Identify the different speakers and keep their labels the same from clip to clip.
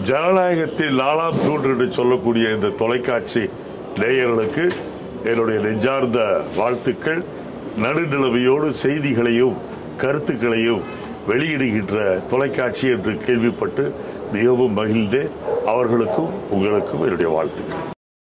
Speaker 1: ஜனநாயகத்தின் நாலாம் தூண் என்று சொல்லக்கூடிய இந்த தொலைக்காட்சி நேயர்களுக்கு என்னுடைய நெஞ்சார்ந்த வாழ்த்துக்கள் நடுநிலைமையோடு செய்திகளையும் கருத்துக்களையும் வெளியிடுகின்ற தொலைக்காட்சி என்று கேள்விப்பட்டு மிகவும் மகிழ்ந்தேன் அவர்களுக்கும் உங்களுக்கும் என்னுடைய வாழ்த்துக்கள்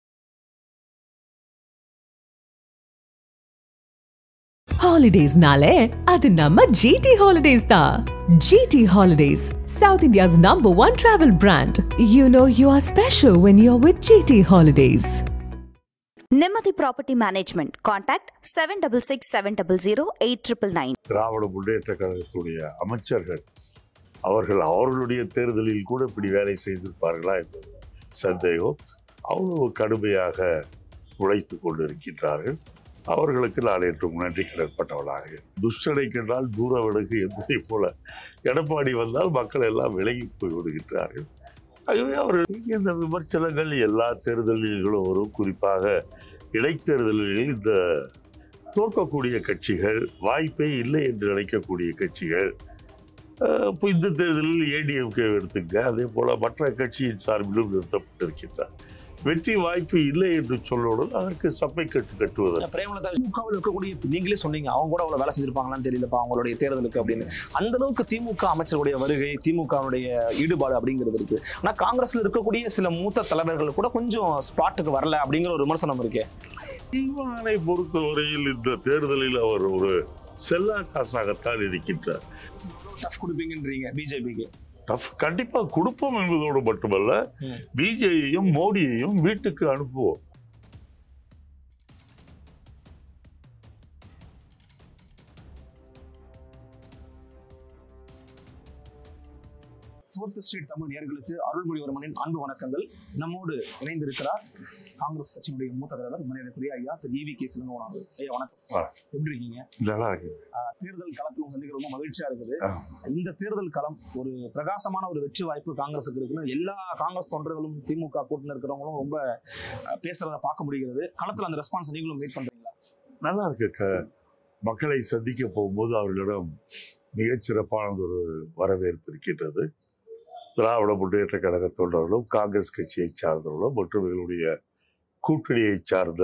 Speaker 2: ஹாலிடேஸ்னாலே அது நம்ம ஜிடி ஹாலிடேஸ் தான் GT Holidays South India's number one travel brand you know you are special when you are with GT Holidays
Speaker 3: நிம்மதி property management contact seven double six seven double zero eight triple nine
Speaker 1: Dravida Munnetra கழகத்துடைய அமைச்சர்கள் அவர்கள் அவர்களுடைய தேர்தலில் கூட இப்படி வேலை செய்திருப்பார்களா என்பது சந்தேகம் அவ்வளவு கடுமையாக உழைத்து கொண்டிருக்கின்றார்கள் அவர்களுக்கு நான் என்றும் நன்றி கடற்பட்டவளாக துஷ்டனை கண்டால் தூர விலகு என்பதை போல எடப்பாடி வந்தால் மக்கள் எல்லாம் விலகி போய் விடுகின்றார்கள் ஆகவே அவர்களுக்கு இந்த விமர்சனங்கள் எல்லா தேர்தல்களும் வரும் குறிப்பாக இடைத்தேர்தல்களில் இந்த தோற்கக்கூடிய கட்சிகள் வாய்ப்பே இல்லை என்று நினைக்கக்கூடிய கட்சிகள் அஹ், இப்போ இந்த தேர்தலில் ஏடிஎம்கே எடுத்துங்க அதே போல மற்ற கட்சியின் சார்பிலும் நிறுத்தப்பட்டிருக்கின்றார் வெற்றி வாய்ப்பு இல்லை என்று சொல்லணும் அதற்கு சப்பை கட்டு கட்டுவதற்கு
Speaker 4: பிரேமலதா திமுகவில் இருக்கக்கூடிய இப்ப நீங்களே சொன்னீங்க அவங்க கூட அவ்வளவு வேலை செஞ்சிருப்பாங்களான்னு தெரியலப்பா அவங்களுடைய தேர்தலுக்கு அப்படின்னு அந்த அளவுக்கு திமுக அமைச்சருடைய வருகை திமுகவுடைய ஈடுபாடு அப்படிங்கிறது இருக்கு ஆனா காங்கிரஸ்ல இருக்கக்கூடிய சில மூத்த தலைவர்கள் கூட கொஞ்சம் ஸ்பாட்டுக்கு வரல அப்படிங்கிற ஒரு விமர்சனம் இருக்கு
Speaker 1: சீமானை பொறுத்தவரையில் இந்த தேர்தலில் அவர் ஒரு செல்லா காசாகத்தான் இருக்கின்றார்
Speaker 4: டஃப் கொடுப்பீங்கன்றீங்க பிஜேபிக்கு
Speaker 1: டஃப் கண்டிப்பா கொடுப்போம் என்பதோடு மட்டுமல்ல
Speaker 4: ம்.
Speaker 1: பிஜேயையும் மோடியையும் வீட்டுக்கு அனுப்புவோம்
Speaker 4: ஃபோர்த் ஸ்ட்ரீட் தமிழ் நேர்களுக்கு அருள்மொழிவர்மனின் அன்பு வணக்கங்கள் நம்மோடு இணைந்திருக்கிறார் காங்கிரஸ் கட்சியினுடைய மூத்த தலைவர் மரியாதைக்குரிய ஐயா திரு இவி கே சிலங்கோன் அவர்கள் ஐயா வணக்கம்
Speaker 1: ஆ.
Speaker 4: எப்படி இருக்கீங்க
Speaker 1: நல்லா இருக்கு
Speaker 4: தேர்தல் களத்தில் உங்க சந்திக்க ரொம்ப மகிழ்ச்சியா இருக்குது
Speaker 1: ஆ.
Speaker 4: இந்த தேர்தல் களம் ஒரு பிரகாசமான ஒரு வெற்றி வாய்ப்பு காங்கிரஸுக்கு இருக்குன்னு எல்லா காங்கிரஸ் தொண்டர்களும் திமுக கூட்டணி இருக்கிறவங்களும் ரொம்ப அஹ், பேசுறத பார்க்க முடிகிறது களத்துல அந்த ரெஸ்பான்ஸ் நீங்களும் மீட் பண்றீங்களா
Speaker 1: நல்லா இருக்கு க- மக்களை சந்திக்க போகும்போது அவர்களிடம் மிகச்சிறப்பான ஒரு வரவேற்பு இருக்கின்றது திராவிட முன்னேற்ற கழக தொண்டர்களும் காங்கிரஸ் கட்சியை சார்ந்தவர்களும் மற்றும் எங்களுடைய கூட்டணியை சார்ந்த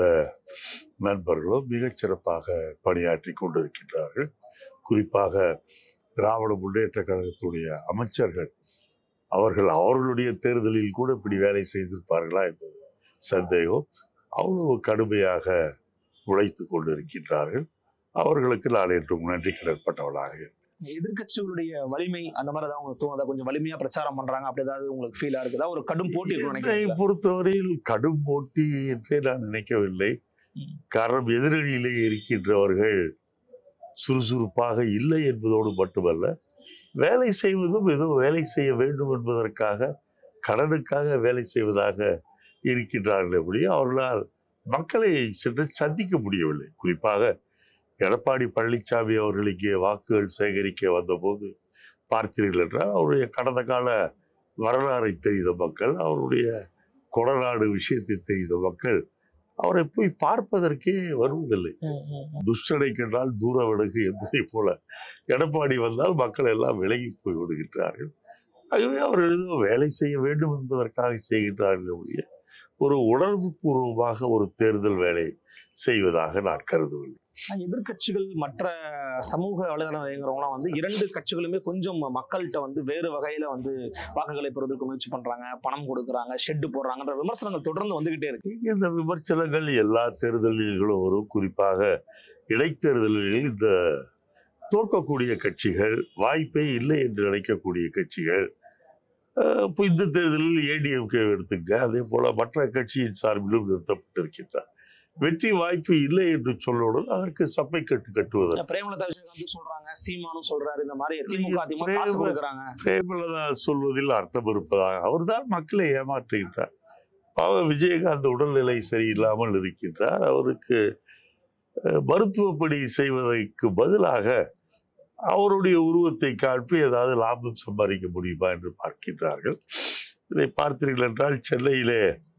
Speaker 1: நண்பர்களும் மிகச்சிறப்பாக பணியாற்றி கொண்டிருக்கின்றார்கள் குறிப்பாக திராவிட முன்னேற்ற கழகத்துடைய அமைச்சர்கள் அவர்கள் அவர்களுடைய தேர்தலில் கூட இப்படி வேலை செய்திருப்பார்களா என்பது சந்தேகம் அவ்வளவு கடுமையாக உழைத்து கொண்டிருக்கின்றார்கள் அவர்களுக்கு நான் என்றும் நன்றி கடற்பட்டவளாக இருக்கிறேன்.
Speaker 4: எதிர்க்கட்சிகளுடைய வலிமை அந்த மாதிரி ஏதாவது உங்களுக்கு தோணுதா கொஞ்சம் வலிமையா பிரச்சாரம் பண்றாங்க அப்படி ஏதாவது உங்களுக்கு ஃபீலா இருக்குதா ஒரு கடும் போட்டி இருக்கும்
Speaker 1: என்னை
Speaker 4: நினைக்கிறேன்
Speaker 1: பொறுத்தவரையில் கடும் போட்டி என்றே நான் நினைக்கவில்லை
Speaker 4: ம்.
Speaker 1: காரணம் எதிரணியிலே இருக்கின்றவர்கள் சுறுசுறுப்பாக இல்லை என்பதோடு மட்டுமல்ல வேலை செய்வதும் ஏதோ வேலை செய்ய வேண்டும் என்பதற்காக கடனுக்காக வேலை செய்வதாக இருக்கின்றார்கள் எப்படி அவர்களால் மக்களை சென்று சந்திக்க முடியவில்லை குறிப்பாக எடப்பாடி பழனிசாமி அவர்கள் இங்கே வாக்குகள் சேகரிக்க வந்தபோது பார்த்தீர்கள் என்றால் அவருடைய கடந்த கால வரலாறை தெரிந்த மக்கள் அவருடைய கொடநாடு விஷயத்தை தெரிந்த மக்கள் அவரை போய் பார்ப்பதற்கே வருவதில்லை துஷ்டனை கண்டால் தூர விலகு என்பதை போல எடப்பாடி வந்தால் மக்கள் எல்லாம் விலகி போய் விடுகின்றார்கள் ஆகவே அவர்கள் ஏதோ வேலை செய்ய வேண்டும் என்பதற்காக செய்கின்றார்கள் ஒழிய ஒரு உணர்வு பூர்வமாக ஒரு தேர்தல் வேலை செய்வதாக நான் கருதவில்லை
Speaker 4: எதிர்க்கட்சிகள் மற்ற சமூக வலைதளம் இயங்குறவங்களாம் வந்து இரண்டு கட்சிகளுமே கொஞ்சம் மக்கள்கிட்ட வந்து வேறு வகையில வந்து வாக்குகளை பெறுவதற்கு முயற்சி பண்றாங்க பணம் கொடுக்குறாங்க ஷெட்டு போடுறாங்கன்ற விமர்சனங்கள் தொடர்ந்து வந்துகிட்டே இருக்கு
Speaker 1: இந்த விமர்சனங்கள் எல்லா தேர்தல்களிலும் வரும் குறிப்பாக இடைத்தேர்தல்களில் இந்த தோற்கக்கூடிய கட்சிகள் வாய்ப்பே இல்லை என்று நினைக்கக்கூடிய கட்சிகள் அஹ், இப்போ இந்த தேர்தலில் ஏடிஎம்கே எடுத்துங்க அதே போல மற்ற கட்சியின் சார்பிலும் நிறுத்தப்பட்டிருக்கின்றார் வெற்றி வாய்ப்பு இல்லை என்று சொல்லணும் அதற்கு சப்பை கட்டு கட்டுவதற்கு
Speaker 4: பிரேமலதா விஜயகாந்த் சொல்றாங்க சீமானும் சொல்றாரு இந்த மாதிரி திமுக அதிகமா காசு
Speaker 1: பிரேம-
Speaker 4: கொடுக்குறாங்க
Speaker 1: பிரேமலதா சொல்வதில் அர்த்தம் இருப்பதாக அவர்தான் மக்களை ஏமாற்றுகின்றார் பாவம் விஜயகாந்த் உடல்நிலை சரியில்லாமல் இருக்கின்றார் அவருக்கு அஹ், மருத்துவப்பணி செய்வதற்கு பதிலாக அவருடைய உருவத்தை காட்டி ஏதாவது லாபம் சம்பாதிக்க முடியுமா என்று பார்க்கின்றார்கள் இதை பார்த்தீர்கள் என்றால் சென்னையிலே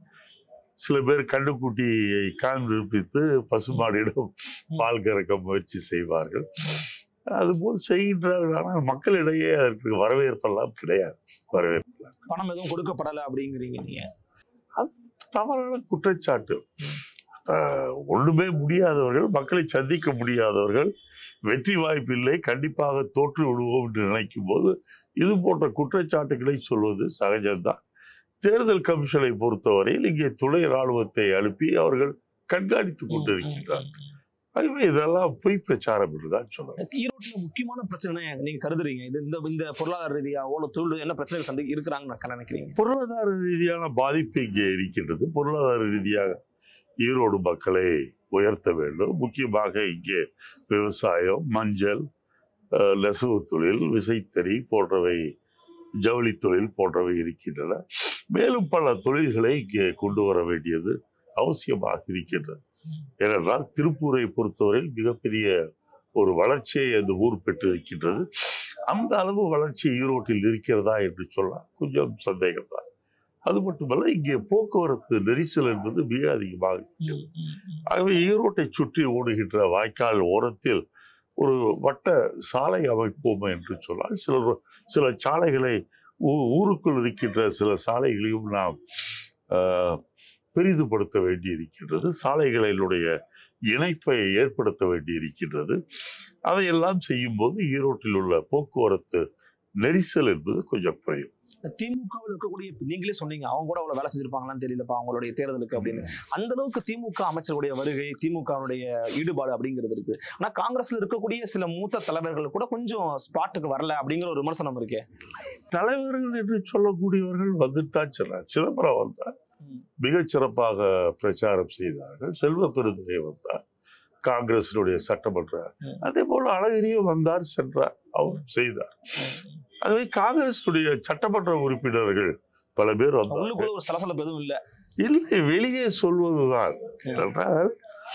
Speaker 1: சில பேர் கண்ணுக்குட்டியை காண்பித்து பசுமாடிடம் பால் கறக்க முயற்சி செய்வார்கள் அதுபோல் செய்கின்றார்கள் ஆனால் மக்களிடையே அதற்கு வரவேற்பெல்லாம் கிடையாது வரவேற்பு
Speaker 4: பணம் எதுவும் கொடுக்கப்படலை அப்படிங்கிறீங்க நீங்க
Speaker 1: தவறான குற்றச்சாட்டு ஆஹ் ஒண்ணுமே முடியாதவர்கள் மக்களை சந்திக்க முடியாதவர்கள் வெற்றி வாய்ப்பில்லை கண்டிப்பாக தோற்று விடுவோம் என்று நினைக்கும் போது இது போன்ற குற்றச்சாட்டுகளை சொல்வது சகஜம்தான் தேர்தல் கமிஷனை பொறுத்தவரையில் இங்கே துணை ராணுவத்தை அனுப்பி அவர்கள் கண்காணித்துக் கொண்டிருக்கின்றார் ஆகவே இதெல்லாம் பொய் பிரச்சாரம் என்றுதான் சொல்லலாம்
Speaker 4: ஈரோட்டில் முக்கியமான பிரச்சனை நீங்க கருதுறீங்க இது இந்த இந்த பொருளாதார ரீதியாவோ தொழில் என்ன பிரச்சனைகள் சந்தி இருக்கிறாங்கன்னு நினைக்கிறீங்க
Speaker 1: பொருளாதார ரீதியான பாதிப்பு இங்கே இருக்கின்றது பொருளாதார ரீதியாக ஈரோடு மக்களை உயர்த்த வேண்டும் முக்கியமாக இங்கே விவசாயம் மஞ்சள் அஹ், நெசவு தொழில் விசைத்தறி போன்றவை ஜவுளி தொழில் போன்றவை இருக்கின்றன மேலும் பல தொழில்களை இங்கே கொண்டு வர வேண்டியது அவசியமாக இருக்கின்றது ஏனென்றால் திருப்பூரை பொறுத்தவரையில் மிகப்பெரிய ஒரு வளர்ச்சியை அந்த ஊர் பெற்று இருக்கின்றது அந்த அளவு வளர்ச்சி ஈரோட்டில் இருக்கிறதா என்று சொன்னால் கொஞ்சம் சந்தேகம்தான் அது மட்டுமல்ல இங்கே போக்குவரத்து நெரிசல் என்பது மிக அதிகமாக இருக்கிறது ஆகவே ஈரோட்டை சுற்றி ஓடுகின்ற வாய்க்கால் ஓரத்தில் ஒரு வட்ட சாலை அமைப்போம் என்று சொன்னால் சில சில சாலைகளை ஊ- ஊருக்குள் இருக்கின்ற சில சாலைகளையும் நாம் ஆஹ், பெரிதுபடுத்த வேண்டி இருக்கின்றது சாலைகளினுடைய இணைப்பை ஏற்படுத்த வேண்டி இருக்கின்றது அதையெல்லாம் செய்யும்போது ஈரோட்டில் உள்ள போக்குவரத்து நெரிசல் என்பது கொஞ்சம் குறையும்
Speaker 4: திமுகவில் இருக்கக்கூடிய நீங்களே சொன்னீங்க அவங்க கூட அவ்வளவு வேலை செஞ்சிருப்பாங்களான்னு தெரியலப்பா அவங்களுடைய தேர்தலுக்கு அப்படின்னு அந்த அளவுக்கு திமுக அமைச்சருடைய வருகை திமுகவுடைய ஈடுபாடு அப்படிங்கிறது இருக்கு ஆனா காங்கிரஸ்ல இருக்கக்கூடிய சில மூத்த தலைவர்கள் கூட கொஞ்சம் ஸ்பாட்டுக்கு வரல அப்படிங்கிற ஒரு விமர்சனம் இருக்கே
Speaker 1: தலைவர்கள் என்று சொல்லக்கூடியவர்கள் வந்துட்டான் சொன்னார் சிதம்பரம் வந்தார்
Speaker 4: ம்.
Speaker 1: மிகச் சிறப்பாக பிரச்சாரம் செய்தார்கள் செல்வ பெருந்தகை வந்தார் காங்கிரசினுடைய சட்டமன்ற
Speaker 4: ம்.
Speaker 1: அதே போல அழகிரியும் வந்தார் சென்றார் அவரும் செய்தார் அதுவே காங்கிரசுடைய சட்டமன்ற உறுப்பினர்கள் பல பேர் வந்தார்கள்
Speaker 4: உள்ளுக்குள்ள ஒரு சலசலப்பு எதுவும் இல்ல
Speaker 1: இல்லை வெளியே சொல்வதுதான் ஏனென்றால்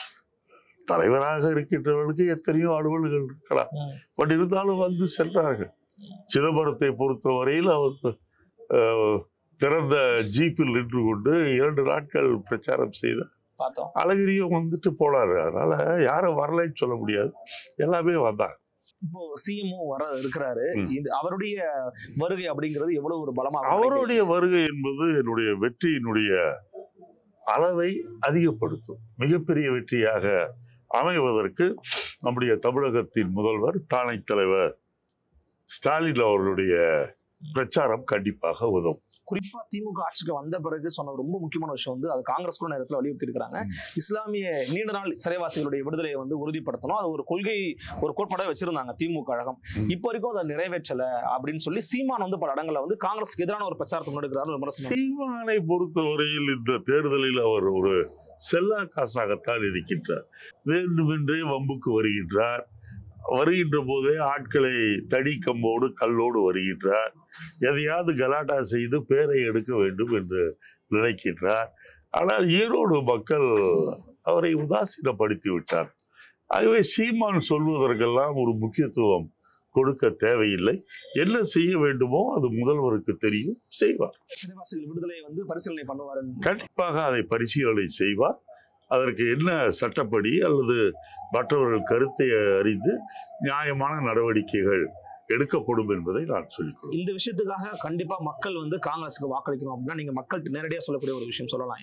Speaker 1: தலைவராக இருக்கின்றவர்களுக்கு எத்தனையோ அலுவல்கள் இருக்கலாம் பட் இருந்தாலும் வந்து சென்றார்கள் சிதம்பரத்தை பொறுத்தவரையில் அவர் அஹ், திறந்த ஜீப்பில் நின்று கொண்டு இரண்டு நாட்கள் பிரச்சாரம் செய்தார்
Speaker 4: பார்த்தோம்
Speaker 1: அழகிரியும் வந்துட்டு போனாரு அதனால யாரும் வரலைன்னு சொல்ல முடியாது எல்லாமே வந்தாங்க
Speaker 4: இப்போ சிஎம்ஓ வர இருக்கிறாரு
Speaker 1: ம்.
Speaker 4: இது அவருடைய வருகை அப்படிங்கிறது எவ்வளவு ஒரு பலமா
Speaker 1: அவருடைய வருகை என்பது என்னுடைய வெற்றியினுடைய அளவை அதிகப்படுத்தும் மிகப்பெரிய வெற்றியாக அமைவதற்கு நம்முடைய தமிழகத்தின் முதல்வர் தானை தலைவர் ஸ்டாலின் அவர்களுடைய பிரச்சாரம் கண்டிப்பாக உதவும்
Speaker 4: குறிப்பா திமுக ஆட்சிக்கு வந்த பிறகு சொன்ன ஒரு ரொம்ப முக்கியமான விஷயம் வந்து அது காங்கிரஸ் கூட நேரத்தில் வலியுறுத்தி இருக்காங்க இஸ்லாமிய நீண்ட நாள் சிறைவாசிகளுடைய விடுதலையை வந்து உறுதிப்படுத்தணும் அது ஒரு கொள்கை ஒரு கோட்பாடாக வச்சிருந்தாங்க திமுக கழகம்
Speaker 1: ம்.
Speaker 4: இப்போ வரைக்கும் அதை நிறைவேற்றல அப்படின்னு சொல்லி சீமான் வந்து பல இடங்கள்ல வந்து காங்கிரஸ்க்கு எதிரான ஒரு பிரச்சாரத்தை முன்னெடுக்கிறாரு விமர்சனம்
Speaker 1: சீமானை பொறுத்தவரையில் இந்த தேர்தலில் அவர் ஒரு செல்லா காசாகத்தான் இருக்கின்றார் வேண்டுமென்றே வம்புக்கு வருகின்றார் வருகின்ற போதே ஆட்களை தடி கம்போடு கல்லோடு வருகின்றார் எதையாவது கலாட்டா செய்து பேரை எடுக்க வேண்டும் என்று நினைக்கின்றார் ஆனால் ஈரோடு மக்கள் அவரை உதாசீனப்படுத்தி விட்டார் ஆகவே சீமான் சொல்வதற்கெல்லாம் ஒரு முக்கியத்துவம் கொடுக்க தேவையில்லை என்ன செய்ய வேண்டுமோ அது முதல்வருக்கு தெரியும் செய்வார்
Speaker 4: சிறைவாசிகள் விடுதலையை வந்து பரிசீலனை பண்ணுவாருன்னு
Speaker 1: கண்டிப்பாக அதை பரிசீலனை செய்வார் அதற்கு என்ன சட்டப்படி அல்லது மற்றவர்கள் கருத்தை அறிந்து நியாயமான நடவடிக்கைகள் எடுக்கப்படும் என்பதை நான் சொல்லிக்கொள்கிறேன்
Speaker 4: இந்த விஷயத்துக்காக கண்டிப்பா மக்கள் வந்து காங்கிரஸுக்கு வாக்களிக்கணும் அப்படின்னா நீங்க மக்கள்கிட்ட நேரடியா சொல்லக்கூடிய ஒரு விஷயம் சொல்லலாம்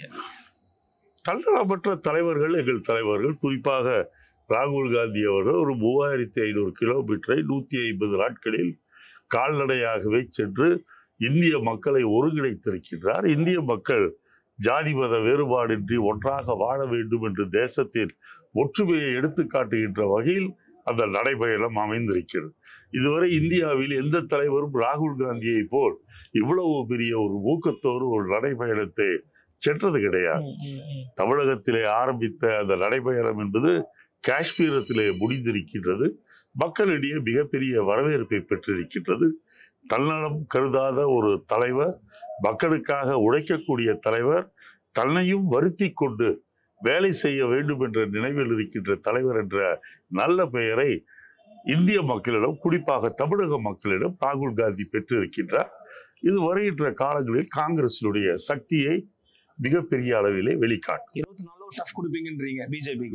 Speaker 1: தன்னலமற்ற தலைவர்கள் எங்கள் தலைவர்கள் குறிப்பாக ராகுல் காந்தி அவர்கள் ஒரு மூவாயிரத்தி ஐநூறு கிலோமீட்டரை நூற்றி ஐம்பது நாட்களில் கால்நடையாகவே சென்று இந்திய மக்களை ஒருங்கிணைத்திருக்கின்றார் இந்திய மக்கள் ஜாதி மத வேறுபாடின்றி ஒன்றாக வாழ வேண்டும் என்று தேசத்தின் ஒற்றுமையை எடுத்து காட்டுகின்ற வகையில் அந்த நடைபயணம் அமைந்திருக்கிறது இதுவரை இந்தியாவில் எந்த தலைவரும் ராகுல் காந்தியை போல் இவ்வளவு பெரிய ஒரு ஊக்கத்தோடு ஒரு நடைபயணத்தை சென்றது கிடையாது தமிழகத்திலே ஆரம்பித்த அந்த நடைபயணம் என்பது காஷ்மீரத்திலே முடிந்திருக்கின்றது மக்களிடையே மிகப்பெரிய வரவேற்பை பெற்றிருக்கின்றது தன்னலம் கருதாத ஒரு தலைவர் மக்களுக்காக உழைக்கக்கூடிய தலைவர் தன்னையும் வருத்தி கொண்டு வேலை செய்ய வேண்டும் என்ற நினைவில் இருக்கின்ற தலைவர் என்ற நல்ல பெயரை இந்திய மக்களிடம் குறிப்பாக தமிழக மக்களிடம் ராகுல் காந்தி பெற்றிருக்கின்றார் இது வருகின்ற காலங்களில் காங்கிரசினுடைய சக்தியை மிகப்பெரிய அளவிலே வெளிக்காட்டும்
Speaker 4: இருபத்தி நாலு டஃப் கொடுப்பீங்கன்றீங்க பிஜேபிக்கு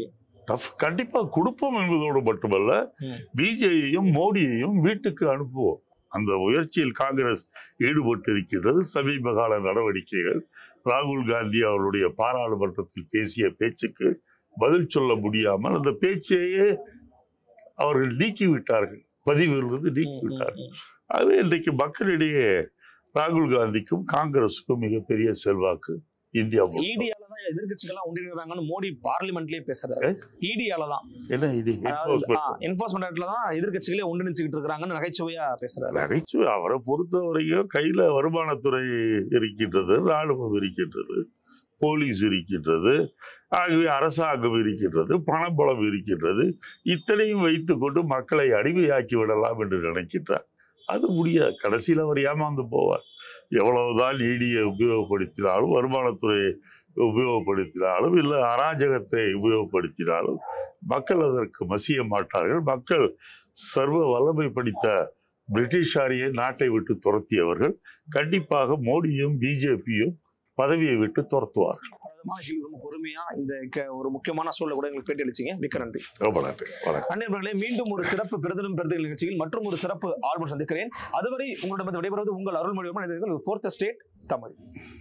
Speaker 1: டஃப் கண்டிப்பா கொடுப்போம் என்பதோடு மட்டுமல்ல
Speaker 4: ம்.
Speaker 1: பிஜேபியையும் மோடியையும் வீட்டுக்கு அனுப்புவோம் அந்த முயற்சியில் காங்கிரஸ் ஈடுபட்டு இருக்கின்றது சமீப கால நடவடிக்கைகள் ராகுல் காந்தி அவருடைய பாராளுமன்றத்தில் பேசிய பேச்சுக்கு பதில் சொல்ல முடியாமல் அந்த பேச்சையே அவர்கள் நீக்கிவிட்டார்கள் பதிவிலிருந்து நீக்கிவிட்டார்கள் ஆகவே இன்றைக்கு மக்களிடையே ராகுல் காந்திக்கும் காங்கிரஸுக்கும் மிகப்பெரிய செல்வாக்கு இந்தியா முழுக்க.
Speaker 4: இடியால தான் எதிர்கட்சிகள்லாம் ஒன்றிணைறாங்கன்னு மோடி பார்லிமெண்ட்லயே பேசுறாரு இடியால தான்
Speaker 1: என்ன இது
Speaker 4: அதாவது என்போர்ஸ்மெண்ட்ல தான் எதிர்கட்சிகளே ஒன்றிணைச்சுக்கிட்டு இருக்காங்கன்னு நகைச்சுவையா பேசுறாரு
Speaker 1: நகைச்சுவை அவரை பொறுத்த வரைக்கும் கையில வருமானத்துறை இருக்கின்றது ராணுவம் இருக்கின்றது போலீஸ் இருக்கின்றது ஆகவே அரசாங்கம் இருக்கின்றது பணபலம் இருக்கின்றது இத்தனையும் வைத்துக்கொண்டு மக்களை அடிமையாக்கி விடலாம் என்று நினைக்கின்றார் அது முடியாது கடைசியில் அவர் ஏமாந்து போவார் எவ்வளவுதான் ஈடியை உபயோகப்படுத்தினாலும் வருமானத்துறையை உபயோகப்படுத்தினாலும் இல்லை அராஜகத்தை உபயோகப்படுத்தினாலும் மக்கள் அதற்கு மசிய மாட்டார்கள் மக்கள் சர்வ வல்லமை படித்த பிரிட்டிஷாரியை நாட்டை விட்டு துரத்தியவர்கள் கண்டிப்பாக மோடியும் பிஜேபியும் பதவியை விட்டு துரத்துவார்கள்
Speaker 4: அற்புதமான கேள்வி, ரொம்ப பொறுமையா இந்த க- ஒரு முக்கியமான சூழலை கூட எங்களுக்கு பேட்டி அளிச்சீங்க மிக்க நன்றி
Speaker 1: ரொம்ப நன்றி வணக்கம்
Speaker 4: அன்னையர்களே மீண்டும் ஒரு சிறப்பு பெறுதலும் பெறுதல் நிகழ்ச்சியில் மற்றும் ஒரு சிறப்பு ஆல்பம் சந்திக்கிறேன் அதுவரை உங்களிடம் விடைபெறுவது உங்கள் அருள்மொழியமான ஃபோர்த் ஸ்டேட் தமிழ்